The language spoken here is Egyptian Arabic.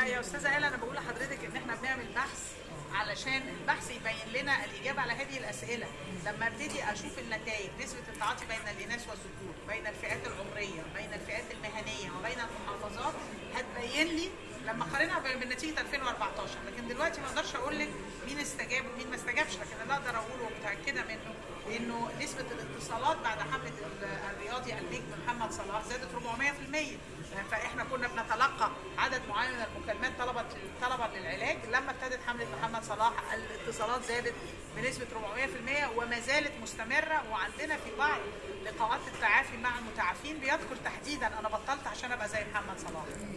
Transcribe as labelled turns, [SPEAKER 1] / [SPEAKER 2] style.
[SPEAKER 1] لا يا استاذه هاله انا بقول لحضرتك ان احنا بنعمل بحث علشان البحث يبين لنا الاجابه على هذه الاسئله لما ابتدي اشوف النتائج نسبه التعاطي بين الاناث والذكور بين الفئات العمريه بين الفئات المهنيه وبين المحافظات هتبين لي لما قارنها بنتيجه 2014 لكن دلوقتي ما اقدرش اقول لك مين استجاب ومين ما استجابش لكن اللي اقدر اقوله ومتاكده منه انه نسبه الاتصالات بعد حمله الرياضي النجم محمد صلاح زادت 400% فاحنا كنا بنتلقى عدد معين من المكالمات طلبت طلبا للعلاج لما ابتدت حمله محمد صلاح الاتصالات زادت بنسبه 400% وما زالت مستمره وعندنا في بعض لقاءات التعافي مع المتعافين بيذكر تحديدا انا بطلت عشان ابقى زي محمد صلاح